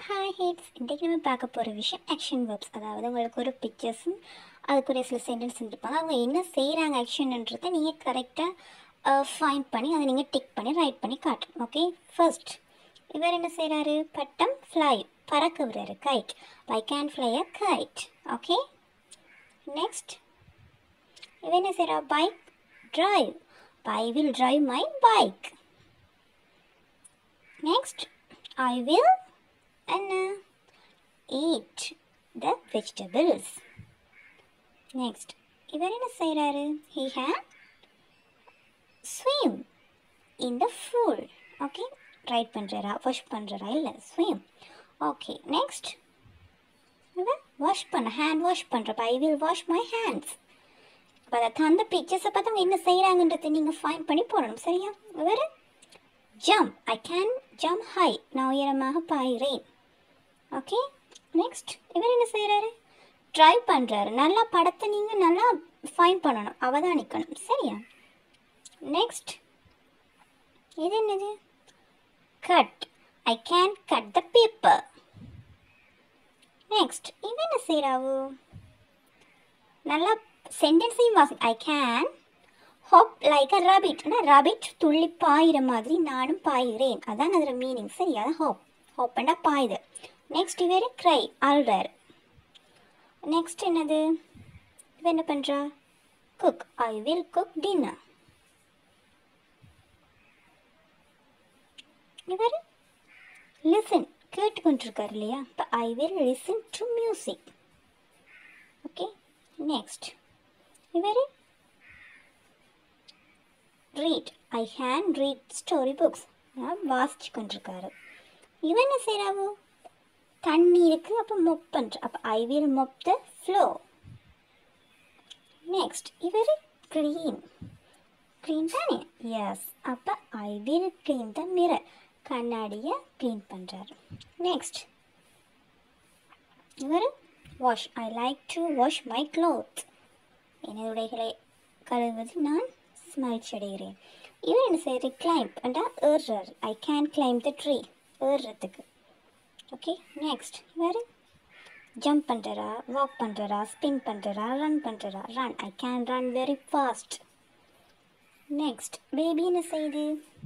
hi hats இன்றைக்கி நம்ம பார்க்க போகிற விஷயம் ஆக்ஷன் வேர்ப்ஸ் அதாவது உங்களுக்கு ஒரு பிக்சர்ஸும் அதுக்குரிய சில சென்டென்ஸ் இருப்பாங்க அவங்க என்ன செய்கிறாங்க ஆக்ஷன்ன்றதை நீங்கள் கரெக்டாக ஃபைண்ட் பண்ணி அதை நீங்கள் டிக் பண்ணி ரைட் பண்ணி காட்டணும் ஓகே ஃபர்ஸ்ட் இவர் என்ன செய்கிறாரு பட்டம் ஃப்ளை பறக்க விடுறாரு kite I can fly a kite okay next இவன் என்ன செய்கிறா bike drive I will drive my bike next I will என்ன eat the vegetables நெக்ஸ்ட் இவர் என்ன செய்கிறாரு he had swim in the pool okay write பண்ணுறாரா வாஷ் பண்ணுறாரா இல்லை swim ஓகே நெக்ஸ்ட் இவன் வாஷ் பண்ண ஹேண்ட் வாஷ் பண்ணுறப்ப I will wash my hands இப்போ அதை தந்த பிக்சர்ஸை பார்த்து அவங்க என்ன செய்கிறாங்கன்றதை நீங்கள் ஃபைன் பண்ணி போடணும் சரியா வேறு jump I can jump high நான் உயரமாக பாயிறேன் ஓகே நெக்ஸ்ட் இவர் என்ன செய்கிறாரு ட்ரை பண்ணுறாரு நல்லா படத்தை நீங்கள் நல்லா ஃபைன் பண்ணணும் அவதானிக்கணும் சரியா நெக்ஸ்ட் இது என்னது cut I can cut the paper next இவன் என்ன செய்கிறாவு நல்லா சென்டென்ஸையும் வாசி I can hop like a rabbit rabbit துள்ளி பாயிற மாதிரி நானும் பாயிறேன் அதான் அதில் மீனிங் சரி அதான் ஹாப் ஹாப்பண்டா பாயுது நெக்ஸ்ட் இவர் க்ரை அல்றார் நெக்ஸ்ட் என்னது இவ என்ன பண்ணுறா cook I will cook dinner இவர் லிசன் கேட்டுக்கொண்டிருக்கார் இல்லையா இப்போ I will listen to music okay next இவர் read I can read story books வாசிச்சு கொண்டிருக்காரு இவன் என்ன செய்கிறாவோ தண்ணி இருக்குது அப்போ மொப் பண்ணுற அப்போ I will mop the floor next இவர் க்ளீன் க்ளீன் தானே எஸ் அப்போ I will clean the mirror கண்ணாடியை க்ளீன் பண்ணுறாரு நெக்ஸ்ட் இவர் wash I like to wash my cloth எனது உடைகளை கழுவுவது நான் ஸ்மைல்ஸ் அடைகிறேன் இவர் என்ன செய்யறது கிளைம்ப் அண்டா ஏறுறாரு I can climb the tree ஏறுறதுக்கு ஓகே நெக்ஸ்ட் இவர் ஜம்ப் பண்ணுறா வாக் பண்ணுறா ஸ்பின் பண்ணுறா ரன் பண்ணுறா run I can run very fast next baby என்ன செய்யுது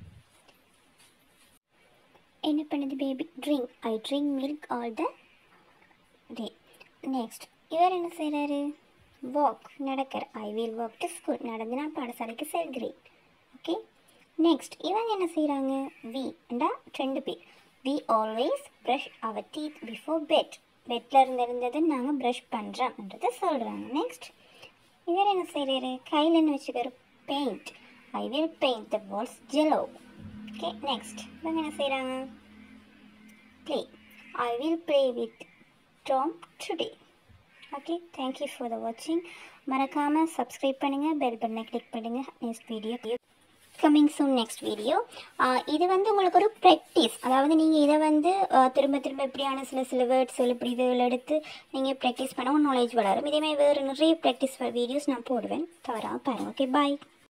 என்ன பண்ணுது baby drink I drink milk all the day next இவர் என்ன செய்கிறாரு வாக் நடக்கிற I will walk to school நடந்து நான் பாடசாலைக்கு செல்கிறேன் ஓகே நெக்ஸ்ட் இவங்க என்ன செய்கிறாங்க வி அண்டா ரெண்டு பேர் we always brush our teeth before bed பெட்டில் இருந்து இருந்தது நாங்கள் ப்ரஷ் பண்ணுறோம்ன்றதை சொல்கிறாங்க நெக்ஸ்ட் இவர் என்ன செய்கிறாரு கையில் என்ன வச்சுக்காரு paint I will paint the walls ஜெலோ ஓகே நெக்ஸ்ட் இவங்க என்ன செய்கிறாங்க play I will play with Tom today okay thank you for the வாட்சிங் மறக்காமல் சப்ஸ்கிரைப் பண்ணுங்கள் பெல் பட்டனை கிளிக் பண்ணுங்கள் next video coming soon next video இது வந்து உங்களுக்கு ஒரு ப்ராக்டிஸ் அதாவது நீங்கள் இதை வந்து ஆஹ் திரும்ப திரும்ப இப்படியான சில சில வேர்ட்ஸ் இப்படி இதில் எடுத்து நீங்கள் ப்ராக்டிஸ் பண்ண நாலேஜ் வளரும் இதேமாதிரி வேறு நிறைய ப்ராக்டிஸ் வீடியோஸ் நான் போடுவேன் தவறாமல் பாருங்கள் ஓகே பாய்